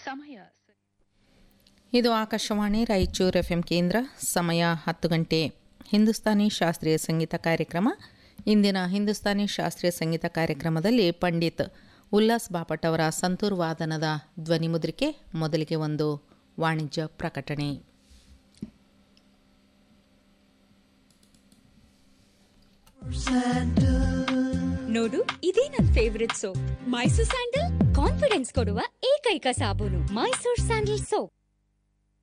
ಸಮಯ ಇದು Akashvani Raichur F M ಕೇಂದ್ರ ಸಮಯ ಹತ್ತು ಗಂಟೆ ಹಿಂದೂಸ್ತಾನಿ ಶಾಸ್ತ್ರೀಯ ಸಂಗೀತ ಕಾರ್ಯಕ್ರಮ ಇಂದಿನ ಹಿಂದೂಸ್ತಾನಿ ಶಾಸ್ತ್ರೀಯ ಸಂಗೀತ ಕಾರ್ಯಕ್ರಮದಲ್ಲಿ ಪಂಡಿತ್ ಉಲ್ಲಾಸ್ ಬಾಪಟ್ ಅವರ ಸಂತೂರ್ ವಾದನದ ಧ್ವನಿಮುದ್ರಿಕೆ ಮೊದಲಿಗೆ ಒಂದು ವಾಣಿಜ್ಯ ಪ್ರಕಟಣೆ ನೋಡು ಇದೇ ನನ್ favourite soap Mysore sandal confidence ಕೊಡುವ ಏಕೈಕ ಸಾಬೂನು ಮೈಸೂರ್ ಸ್ಯಾಂಡಲ್ ಸೋಪ್